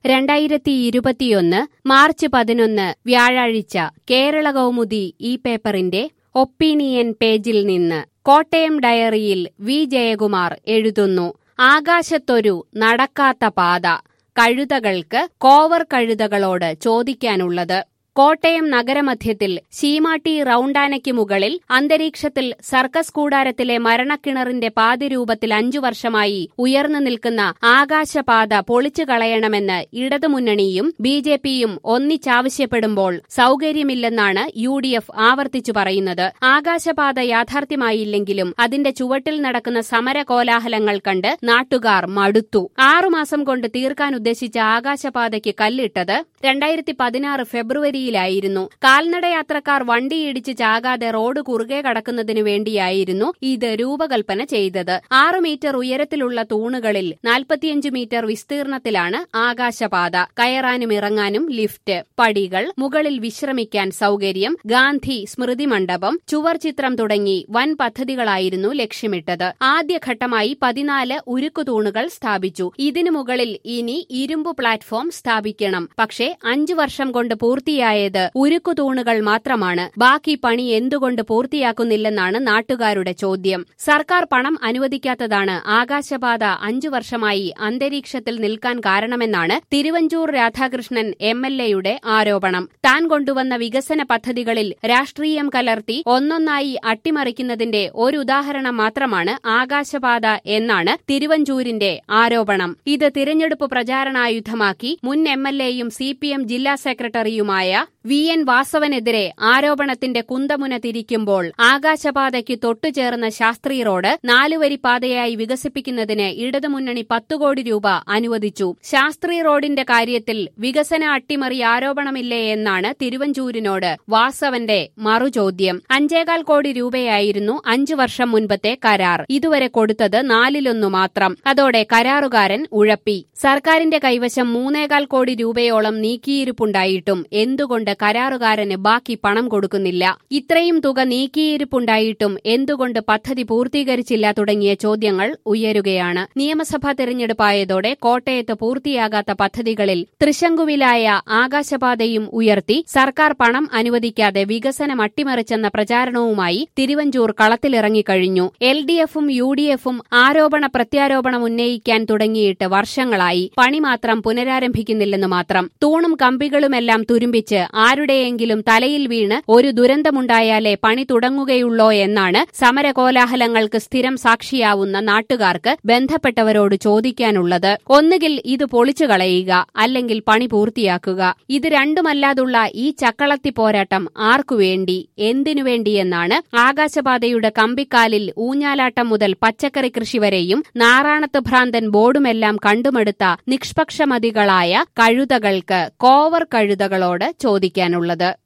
രണ്ടായിരത്തി ഇരുപത്തിയൊന്ന് മാർച്ച് പതിനൊന്ന് വ്യാഴാഴ്ച കേരള കൗമുദി ഈ പേപ്പറിന്റെ ഒപ്പീനിയൻ പേജിൽ നിന്ന് കോട്ടയം ഡയറിയിൽ വി ജയകുമാർ എഴുതുന്നു ആകാശത്തൊരു നടക്കാത്ത പാത കഴുതകൾക്ക് കോവർ കഴുതകളോട് ചോദിക്കാനുള്ളത് കോട്ടയം നഗരമധ്യത്തിൽ ശീമാട്ടി റൌണ്ടാനയ്ക്ക് മുകളിൽ അന്തരീക്ഷത്തിൽ സർക്കസ് കൂടാരത്തിലെ മരണക്കിണറിന്റെ പാതിരൂപത്തിൽ അഞ്ചു വർഷമായി ഉയർന്നു നിൽക്കുന്ന ആകാശപാത പൊളിച്ചു കളയണമെന്ന് ഇടതുമുന്നണിയും ബി ജെ പിയും ഒന്നിച്ചാവശ്യപ്പെടുമ്പോൾ സൌകര്യമില്ലെന്നാണ് യു ഡി എഫ് ആവർത്തിച്ചു പറയുന്നത് ആകാശപാത യാഥാർത്ഥ്യമായില്ലെങ്കിലും അതിന്റെ ചുവട്ടിൽ നടക്കുന്ന സമര കോലാഹലങ്ങൾ കണ്ട് നാട്ടുകാർ മടുത്തു ആറുമാസം കൊണ്ട് തീർക്കാൻ ഉദ്ദേശിച്ച ആകാശപാതയ്ക്ക് കല്ലിട്ടത് രണ്ടായിരത്തി പതിനാറ് ഫെബ്രുവരിയിലായിരുന്നു കാൽനടയാത്രക്കാർ വണ്ടിയിടിച്ച് ചാകാതെ റോഡ് കുറുകെ കടക്കുന്നതിനു വേണ്ടിയായിരുന്നു ഇത് രൂപകൽപ്പന ചെയ്തത് ആറ് മീറ്റർ ഉയരത്തിലുള്ള തൂണുകളിൽ നാൽപ്പത്തിയഞ്ച് മീറ്റർ വിസ്തീർണത്തിലാണ് ആകാശപാത കയറാനും ഇറങ്ങാനും ലിഫ്റ്റ് പടികൾ മുകളിൽ വിശ്രമിക്കാൻ സൌകര്യം ഗാന്ധി സ്മൃതി മണ്ഡപം ചുവർ ചിത്രം തുടങ്ങി വൻ പദ്ധതികളായിരുന്നു ലക്ഷ്യമിട്ടത് ആദ്യഘട്ടമായി പതിനാല് ഉരുക്കു തൂണുകൾ സ്ഥാപിച്ചു ഇതിനു മുകളിൽ ഇനി ഇരുമ്പു പ്ലാറ്റ്ഫോം സ്ഥാപിക്കണം പക്ഷേ അഞ്ചു വർഷം കൊണ്ട് പൂർത്തിയായത് ഉരുക്കു തൂണുകൾ മാത്രമാണ് ബാക്കി പണി എന്തുകൊണ്ട് പൂർത്തിയാക്കുന്നില്ലെന്നാണ് നാട്ടുകാരുടെ ചോദ്യം സർക്കാർ പണം അനുവദിക്കാത്തതാണ് ആകാശപാത അഞ്ചു വർഷമായി അന്തരീക്ഷത്തിൽ നിൽക്കാൻ കാരണമെന്നാണ് തിരുവഞ്ചൂർ രാധാകൃഷ്ണൻ എം എൽ എയുടെ ആരോപണം താൻ കൊണ്ടുവന്ന വികസന പദ്ധതികളിൽ രാഷ്ട്രീയം കലർത്തി ഒന്നൊന്നായി അട്ടിമറിക്കുന്നതിന്റെ ഒരു ഉദാഹരണം മാത്രമാണ് ആകാശപാത എന്നാണ് തിരുവഞ്ചൂരിന്റെ ആരോപണം ഇത് തിരഞ്ഞെടുപ്പ് പ്രചാരണായുധമാക്കി മുൻ എം എൽ എയും സി പി എം ജില്ലാ സെക്രട്ടറിയുമായ വി എൻ വാസവനെതിരെ ആരോപണത്തിന്റെ കുന്തമുന തിരിക്കുമ്പോൾ ആകാശപാതയ്ക്ക് തൊട്ടുചേർന്ന ശാസ്ത്രി റോഡ് നാലുവരി പാതയായി വികസിപ്പിക്കുന്നതിന് ഇടതുമുന്നണി പത്തു കോടി രൂപ അനുവദിച്ചു ശാസ്ത്രി റോഡിന്റെ കാര്യത്തിൽ വികസന അട്ടിമറി ആരോപണമില്ലേ എന്നാണ് തിരുവഞ്ചൂരിനോട് വാസവന്റെ മറുചോദ്യം അഞ്ചേകാൽ കോടി രൂപയായിരുന്നു അഞ്ചു വർഷം മുൻപത്തെ കരാർ ഇതുവരെ കൊടുത്തത് നാലിലൊന്നു മാത്രം അതോടെ കരാറുകാരൻ ഉഴപ്പി സർക്കാരിന്റെ കൈവശം മൂന്നേകാൽ കോടി രൂപയോളം നീക്കിയിരിപ്പുണ്ടായിട്ടും എന്തുകൊണ്ട് കരാറുകാരന് ബാക്കി പണം കൊടുക്കുന്നില്ല ഇത്രയും തുക നീക്കിയിരിപ്പുണ്ടായിട്ടും എന്തുകൊണ്ട് പദ്ധതി പൂർത്തീകരിച്ചില്ല തുടങ്ങിയ ചോദ്യങ്ങൾ ഉയരുകയാണ് നിയമസഭാ തെരഞ്ഞെടുപ്പായതോടെ കോട്ടയത്ത് പൂർത്തിയാകാത്ത പദ്ധതികളിൽ തൃശങ്കുവിലായ ആകാശപാതയും ഉയർത്തി സർക്കാർ പണം അനുവദിക്കാതെ വികസനം അട്ടിമറിച്ചെന്ന പ്രചാരണവുമായി തിരുവഞ്ചൂർ കളത്തിലിറങ്ങിക്കഴിഞ്ഞു എൽ ഡി എഫും യു ഡി എഫും ആരോപണ പ്രത്യാരോപണം ഉന്നയിക്കാൻ തുടങ്ങിയിട്ട് വർഷങ്ങളായി പണി മാത്രം പുനരാരംഭിക്കുന്നില്ലെന്ന് മാത്രം തൂണും കമ്പികളുമെല്ലാം തുരുമ്പിച്ച് ആരുടെയെങ്കിലും തലയിൽ വീണ് ഒരു ദുരന്തമുണ്ടായാലേ പണി തുടങ്ങുകയുള്ളോ എന്നാണ് സമരകോലാഹലങ്ങൾക്ക് സ്ഥിരം സാക്ഷിയാവുന്ന നാട്ടുകാർക്ക് ബന്ധപ്പെട്ടവരോട് ചോദിക്കാനുള്ളത് ഒന്നുകിൽ ഇത് പൊളിച്ചു കളയുക അല്ലെങ്കിൽ പണി പൂർത്തിയാക്കുക ഇത് രണ്ടുമല്ലാതുള്ള ഈ ചക്കളത്തി പോരാട്ടം ആർക്കുവേണ്ടി എന്തിനു വേണ്ടിയെന്നാണ് ആകാശപാതയുടെ കമ്പിക്കാലിൽ ഊഞ്ഞാലാട്ടം മുതൽ പച്ചക്കറി കൃഷി വരെയും നാറാണത്ത് ഭ്രാന്തൻ ബോർഡുമെല്ലാം കണ്ടുമെടുത്ത നിഷ്പക്ഷമതികളായ കഴുതകൾക്ക് കോവർ കഴുതകളോട് ചോദിക്കാനുള്ളത്